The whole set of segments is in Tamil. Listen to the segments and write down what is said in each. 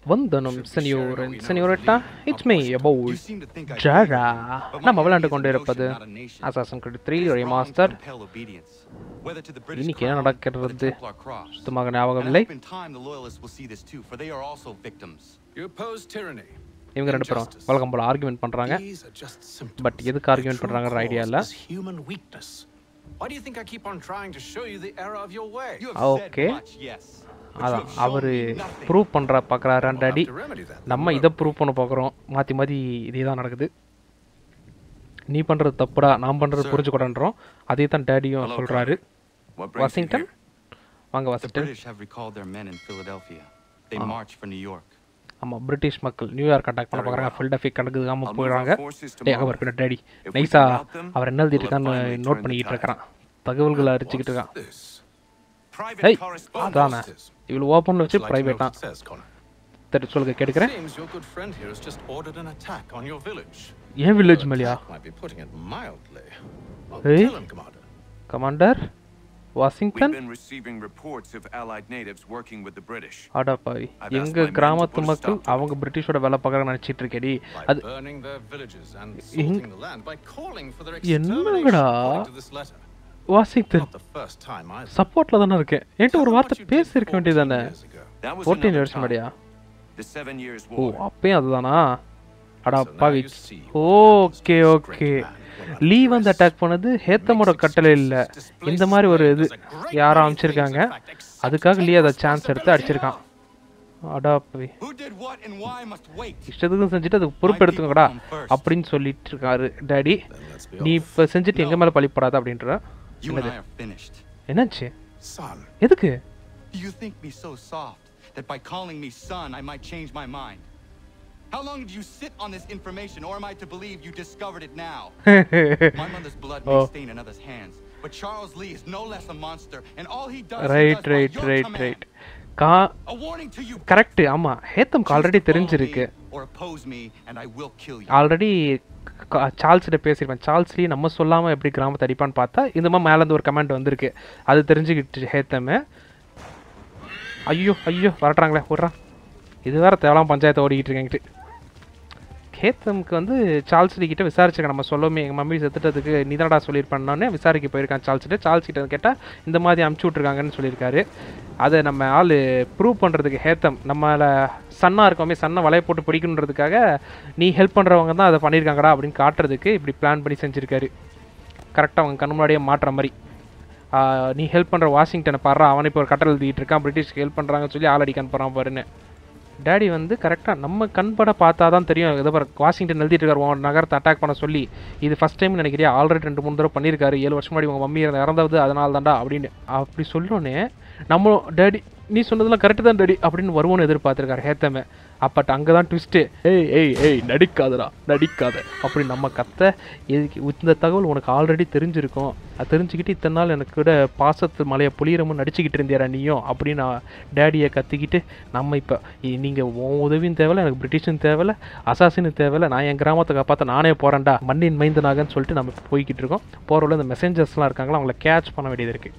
வந்தனம் செனியோர் செனியோரட்டா it's me You about seem to think I ஜரா But my நம்ம விளையாண்டு name is கொண்டு an இருப்பது ocean, not a nation. Assassin creed three Without drawing to remaster compel obedience. Whether to the British இன்னைக்கு என்ன crown or the நடக்கிறது Templar cross. சுத்தமாக And ஞாபகம் I இல்லை hope in time the loyalists will see this too, for they are also victims. You oppose tyranny. இவங்க ரெண்டு பேரும் injustice. வழக்கம் போல ஆர்குமெண்ட் பண்றாங்க These are just symptoms. But எதுக்கு The ஆர்குமெண்ட் true பண்றாங்கன்ற ஐடியா cause இல்ல is human weakness. Why do you think I keep on trying to show you the error of your way? You have Okay. said much, yes. But you அதான் have shown அவரு me nothing. ப்ரூவ் பண்ற பாக்குறாரு We'll have daddy to remedy that. நம்ம இதை ப்ரூவ் பண்ண பார்க்குறோம் மாற்றி மாற்றி இதே தான் நடக்குது நீ பண்ணுறது தப்புடா நான் பண்ணுறது Sir. புரிஞ்சுக்கூடன்றோம் அதே தான் டேடியும் Hello, சொல்கிறாரு What brings you Washington here? வாங்க The Washington British have recalled their men in Philadelphia. They Ah. march for New York. ஆமாம் பிரிட்டிஷ் மக்கள் நியூயார்க் அட்டாக் பண்ண Very பார்க்குறாங்க well. ஃபில்டஃபி கணக்குக்காம I'll move போயிடுறாங்க our forces டே tomorrow. அவர் பின்ன டேடி If we நைஸா can rout them, அவர் என்ன எழுதிட்டு we'll have இருக்கான்னு finally நோட் turned பண்ணிக்கிட்டு the இருக்கிறான் தகவல்களை அடிச்சுக்கிட்டு இருக்கான் What's this? Private Hey, correspondence. அதானே இவ்வளோ ஓப்பனில் வச்சு Would you like to know ப்ரைவேட்டா what it says, Connor? சரி சொல்லுங்க கேட்குறேன் Seems your good friend here has just ordered an attack on your village. ஏன் வில்லேஜ் Well, மேலேயா attack might be putting it mildly. I'll Hey. tell him, Commander. Commander We've Washington been receiving reports of Allied natives working with the British. ஆடாப்பாவி I've asked எங்க my men to கிராமத்து put a மக்கள் stop to it. அவங்க பிரிட்டிஷோட வேலை பார்க்குறாங்க நினச்சிட்டு இருக்கேடி By அது burning their villages and எங்க- salting the land, by calling for their என்னங்கடா? extermination, according to this letter. Washington Not the first time either. சப்போர்ட்ல தானே இருக்கேன் என்கிட்ட ஒரு Tell them வார்த்தை what you did பேசியிருக்க 14 வேண்டியதானே years ago. That was fourteen another years time. முன்னாடியா The Seven Years ஓ War. அப்பயும் அதுதானா அடா So now பாவி you see okay what okay happens to this great man when Lee under வந்து duress அட்டாக் பண்ணது ஹேத்தமோட கட்டளை இல்லை இந்த மாதிரி ஒரு இது யாரும் அமைச்சிருக்காங்க அதுக்காக லீ அதை சான்ஸ் எடுத்து அடிச்சிருக்கான் அடா பாவி Who did what and why must wait. இஷ்டத்துக்கும் செஞ்சுட்டு அதுக்கு பொறுப்பெடுத்துக்கடா அப்படின்னு சொல்லிட்டு இருக்காரு டேடி Then let's be நீ off. இப்போ செஞ்சுட்டு எங்க மேலே பழிப்படாத அப்படின்ற You and I are finished. என்னாச்சு Son, எதுக்கு Do you think me so soft that by calling me son I might change my mind? How long did you sit on this information, or am I to believe you discovered it now? My mother's blood may Oh. stain another's hands, but Charles Lee is no less a monster, and all he does, he right does by right your right command. Right கா A warning to you. Correct ஆமா ஹேத்தம்க்கு Choose ஆல்ரெடி to follow தெரிஞ்சிருக்கு me Or oppose me, and I will kill you. Already சார்ல்ஸ்கிட்ட பேசியிருப்பேன் சார்ல்ஸ்லி நம்ம சொல்லாமல் எப்படி கிராமத்தை அடிப்பான்னு பார்த்தா இந்த மாதிரி மேலேருந்து ஒரு கமெண்ட் வந்திருக்கு அது தெரிஞ்சுக்கிட்டு ஹேத்தமே ஐயோ ஐயோ வரட்டுறாங்களே விட்றான் இது வேற தேவலாம் பஞ்சாயத்தை ஓடிக்கிட்டு இருக்கேங்கிட்டு ஹேத்தம்க்கு வந்து சார்ல்ஸ்லி கிட்ட விசாரிச்சிருக்கேன் நம்ம சொல்லவுமே எங்கள் மம்மி செத்துட்டதுக்கு நீதானடா சொல்லியிருப்பேன்னொடனே விசாரிக்க போயிருக்கான் சார்ல்ஸ்கிட்ட சார்ல்ஸ் கிட்ட கேட்டால் இந்த மாதிரி அமுச்சு விட்ருக்காங்கன்னு சொல்லியிருக்காரு அதை நம்ம ஆள் ப்ரூவ் பண்ணுறதுக்கு ஹேத்தம் நம்மளை சன்னாக இருக்கோமே சன்னை வலைய போட்டு பிடிக்கணுன்றதுக்காக நீ ஹெல்ப் பண்ணுறவங்க தான் அதை பண்ணியிருக்காங்கடா அப்படின்னு காட்டுறதுக்கு இப்படி பிளான் பண்ணி செஞ்சுருக்காரு கரெக்டாக அவங்க கண்ணு முன்னாடியே மாட்டுற மாதிரி ஆஹ் நீ ஹெல்ப் பண்ணுற வாஷிங்டனை பாடுறா அவனை இப்போ ஒரு கட்டளை எழுதிட்டு இருக்கான் பிரிட்டிஷ்க்கு ஹெல்ப் பண்ணுறாங்கன்னு சொல்லி ஆள் அடிக்கான் போகிறான் பாருன்னு டேடி வந்து கரெக்டாக நம்ம கண்பட பார்த்தா தான் தெரியும் இதை பாரு வாஷிங்டன் எழுதிட்டு இருக்காரு உன் நகரத்தை அட்டாக் பண்ண சொல்லி இது ஃபஸ்ட் டைம் நினைக்கிறியா ஆல்ரெடி ரெண்டு மூணு தடவை பண்ணியிருக்காரு ஏழு வருஷம் முன்னாடி உங்கள் மம்மி இறந்த- இறந்தது அதனால தான்டா அப்படின்னு அப்படி சொல்லோன்னே நம்மளும் டேடி நீ சொன்னதெல்லாம் கரெக்டு தான் டேடி அப்படின்னு வருவோன்னு எதிர்பார்த்துருக்காரு ஹேத்தமே அப்பட் அங்கே தான் ட்விஸ்ட்டு ஏய் ஏய் ஏய் நடிக்காதடா நடிக்காத அப்படி நம்ம கத்த எதுக்கு இந்த தகவல் உனக்கு ஆல்ரெடி தெரிஞ்சிருக்கும் அது தெரிஞ்சுக்கிட்டு இத்தனை நாள் எனக்கு கூட பாசத்து மலையை புளியரமும் நடிச்சுக்கிட்டு இருந்தியாரா நீயும் அப்படின்னு நான் டேடியை கத்திக்கிட்டு நம்ம இப்போ நீங்கள் உன் உதவியும் தேவையில்ல எனக்கு பிரிட்டிஷும் தேவையில்ல அசாசினும் தேவையில்ல நான் என் கிராமத்தை காப்பாற்ற நானே போகிறேன்டா மண்ணின் மைந்தனாகன்னு சொல்லிட்டு நம்ம இப்போ போய்கிட்டு இருக்கோம் போகிறவள்ள இந்த மெசேஞ்சர்ஸ்லாம் இருக்காங்களா அவங்கள கேட்ச் பண்ண வேண்டியது இருக்குது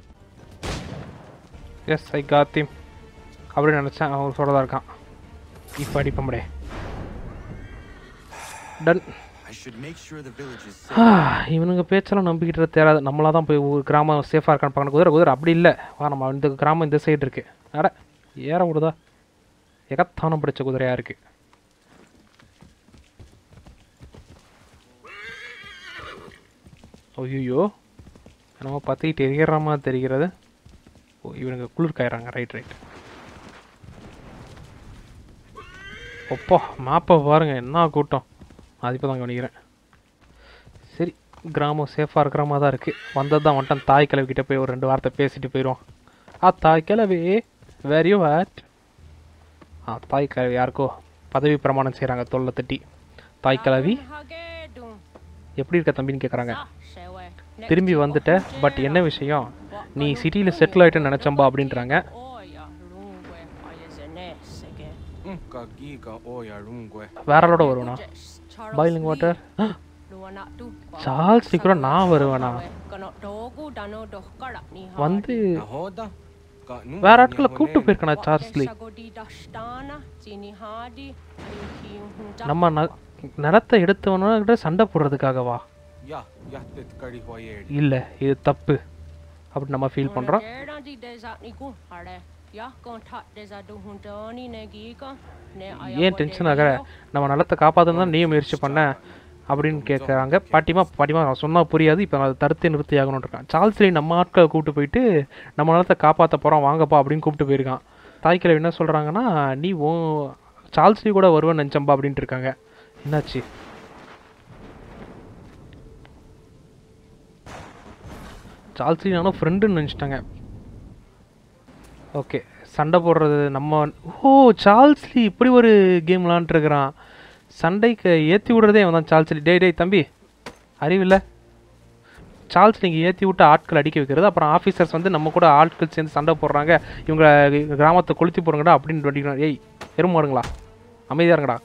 எஸ் ஐ காத்திம் அப்படின்னு நினச்சேன் அவன் சொல்கிறதா இருக்கான் இப்போ அடிப்ப முடியே டன் I should make sure the village is safe. இவனுங்க பேச்செல்லாம் நம்பிக்கிட்டு தேராது நம்மளா தான் போய் ஒரு கிராமம் சேஃபாக இருக்கான்னு பார்க்கணும் குதிரை குதிரை அப்படி இல்லை வா நம்ம இந்த கிராமம் இந்த சைடு இருக்கு அட ஏற விடுதா எகத்தானம் பிடிச்ச குதிரையாக இருக்கு ஐயோ நம்ம பற்றிக்கிட்டு எரிகிற மாதிரி தெரிகிறது ஓ இவனுங்க குளிர் காயிறாங்க ரைட் ரைட் ஒப்பா மேப்பை பாருங்க என்ன கூட்டம் அது இப்போ தான் கவனிக்கிறேன் சரி கிராமம் சேஃபாக இருக்கிற மாதிரி தான் இருக்குது வந்தது தான் வந்துட்டான் தாய் கிழவிக்கிட்ட போய் ஒரு ரெண்டு வார்த்தை பேசிட்டு போயிடுவோம் ஆ தாய் கிழவி வேர் யூ வாட் ஆ தாய் கிழவி யாருக்கோ பதவி பிரமாணம் செய்கிறாங்க தொல்லை தட்டி தாய் கிழவி எப்படி இருக்க தம்பின்னு கேட்குறாங்க திரும்பி வந்துட்ட பட் என்ன விஷயம் நீ சிட்டியில் செட்டில் ஆகிட்டு நினச்சம்பா அப்படின்றாங்க Unka giga oya rungwe. வேற ஆளோட வருவனா பாயிலிங் வாட்டர் சார்ல்ஸ் சீக்கிரம் நான் வருவேனா வந்து Nahoda. Ka nu. வேற ஆட்களை கூப்பிட்டு போயிருக்கேனா சார்ல்ஸ்லி Sini hadi. Ayo kiung hunta. நம்ம ந நிலத்தை எடுத்தவனோட சண்டை போடுறதுக்காகவா Ja, jättet kari hoieri. இல்லை இது தப்பு அப்படி நம்ம ஃபீல் பண்ணுறோம் Dera di desa niku hare. Ya kon ta desa du hunta ni ne gi ka. Ne aya. ஏன் டென்ஷன் ஆகிற நம்ம நிலத்தை காப்பாற்றணும் தான் நீ முயற்சி பண்ண அப்படின்னு கேட்குறாங்க பாட்டிமா பாட்டிமா நான் சொன்னால் புரியாது இப்போ அதை தடுத்து நிறுத்தி ஆகணும்னு இருக்கான் சார்ல்ஸ்லி நம்ம ஆட்களை கூப்பிட்டு போயிட்டு நம்ம நிலத்தை காப்பாற்ற போகிறோம் வாங்கப்பா அப்படின்னு கூப்பிட்டு போயிருக்கான் தாய்க்கிழவி என்ன சொல்கிறாங்கன்னா நீ ஓ சார்ல்ஸ்லி கூட வருவேன் நினச்சம்பா அப்படின்ட்டு இருக்காங்க என்னாச்சு சார்ல்ஸ்லி நானும் ஃப்ரெண்டுன்னு நினச்சிட்டாங்க ஓகே சண்டை போடுறது நம்ம ஓ சார்ல்ஸ்லி இப்படி ஒரு கேம் விளாண்டுருக்குறான் சண்டைக்கு ஏற்றி விடுறதே அவன் தான் சார்ல்ஸ்லி டேய் டேய் தம்பி அறிவில்லை சார்ல்ஸ் நீங்கள் ஏற்றி விட்டு ஆட்கள் அடிக்க வைக்கிறது அப்புறம் ஆஃபீஸர்ஸ் வந்து நம்ம கூட ஆட்கள் சேர்ந்து சண்டை போடுறாங்க இவங்க கிராமத்தை கொளுத்தி போடுங்கடா அப்படின்னு வண்டிக்கணும் ஏய் எருமாடுங்களா அமைதியாக இருங்கடா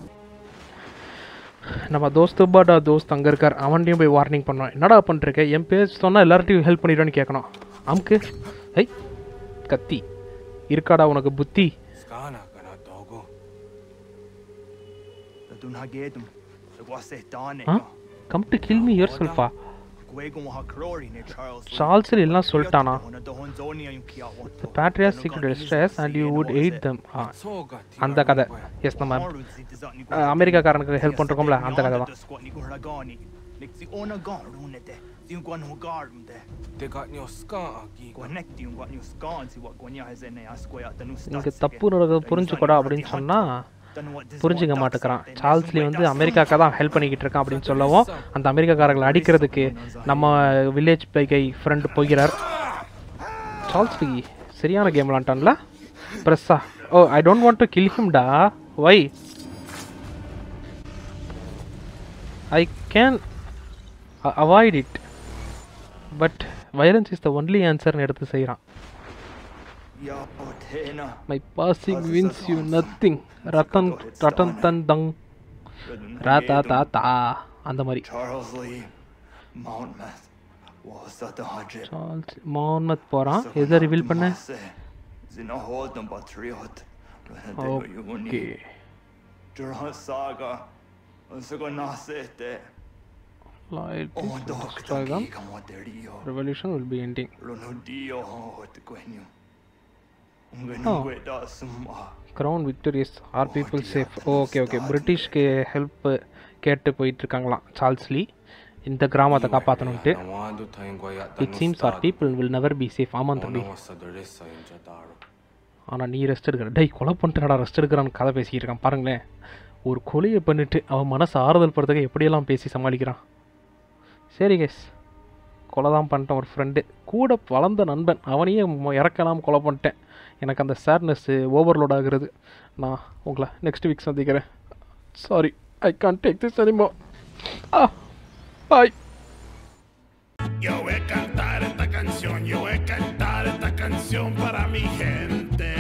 நம்ம தோஸ்து பாடா தோஸ்த் அங்கே இருக்கார் அவன்டையும் போய் வார்னிங் பண்ணோம் என்னடா பண்ணிருக்க என் பேர் சொன்னால் எல்லார்ட்டையும் ஹெல்ப் பண்ணிடுவேன்னு கேட்கணும் அமுக்கு ஐ கத்தி இருக்காடா உனக்கு புத்தி Skana kana dogo. Tun hagedum. Så går se dane. Ah come to kill me your செல்ஃபா Gwego ha glory ne Charles. சார்ல்ஸில் எல்லாம் சொல்லிட்டானா Hon do hon zonia yum kia won. The patriarchs seek to distress and you would aid them ah Soga ti. அந்த கதை எஸ் நம்ம அஹ், அமெரிக்காக்காரனுக்கு ஹெல்ப் பண்ணுறோம்ல அந்த கதை தான் Liksom ona garune de. Sim gwan ho garunde. Te got nyo ska agi. Connect you gwan you scan si what gwan ya has ene asquaya tanu இங்கே தப்பு நடக்கிறது புரிஞ்சுக்கூடா அப்படின்னு சொன்னால் புரிஞ்சுக்க மாட்டேங்கிறான் சார்ல்ஸ்லி வந்து அமெரிக்காக்காக தான் ஹெல்ப் பண்ணிக்கிட்டு இருக்கான் அப்படின்னு சொல்லவும் அந்த அமெரிக்காக்காரர்களை அடிக்கிறதுக்கு நம்ம வில்லேஜ் பைகை ஃப்ரெண்டு போகிறார் சார்ல்ஸ்லி சரியான கேம் விளாண்டான்ல ப்ரெஸ்ஸா oh I don't want to kill ஹிம்டா why I can avoid it but violence is the only ஆன்சர்னு எடுத்து செய்கிறான் Ja, potena. My passing wins you nothing ரத்தன் ரத்தன் தன் தங் ராதா தா தா அந்த மாதிரி Charles Lee Mountmouth was at the hundred. Charles மோஹன்மத் போகிறான் எதை ரிவீல் பண்ண Zina hodum patriot. Okay Durhan saga. Och så går nasete. Loyalty Och då ஸ்ட்ராகம் kan man det dio. Revolution will be ending Rono dio hot gwenyu. Ungen Oh. ungen da summa. Crown victorious our people safe okay okay பிரிட்டிஷ்க்கு ஹெல்ப் கேட்டு போயிட்டு இருக்காங்களாம் சார்ல்ஸ்லி இந்த கிராமத்தை காப்பாற்றணுன்ட்டு Nawado tayong goya it seems our people will never be safe ஆமாம் தம்பி sa doresa yung jadaro. ஆனால் நீ ரெஸ்ட் எடுக்கிற டேய் கொலை பண்ணிட்டுடா ரெஸ்ட் எடுக்கிறான்னு கதை பேசிக்கிட்டு இருக்கான் பாருங்களேன் ஒரு கொலையை பண்ணிட்டு அவன் மனசை ஆறுதல் படுறதுக்கு எப்படியெல்லாம் பேசி சமாளிக்கிறான் சரி கேஸ் கொலை தான் பண்ணிட்டேன் ஒரு ஃப்ரெண்டு கூட வளர்ந்த நண்பன் அவனையே மொ- இறக்கலாம் கொலை பண்ணிட்டேன் எனக்கு அந்த சேட்னஸ்ஸு ஓவர்லோட் ஆகுறது நான் உங்களை நெக்ஸ்ட் வீக் சந்திக்கிறேன் sorry I can't take this anymore ah bye Yo voy a cantar esta canción, yo voy a cantar esta canción para mi gente.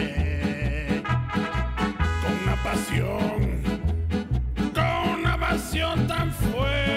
Con una pasión, con una pasión tan fuerte.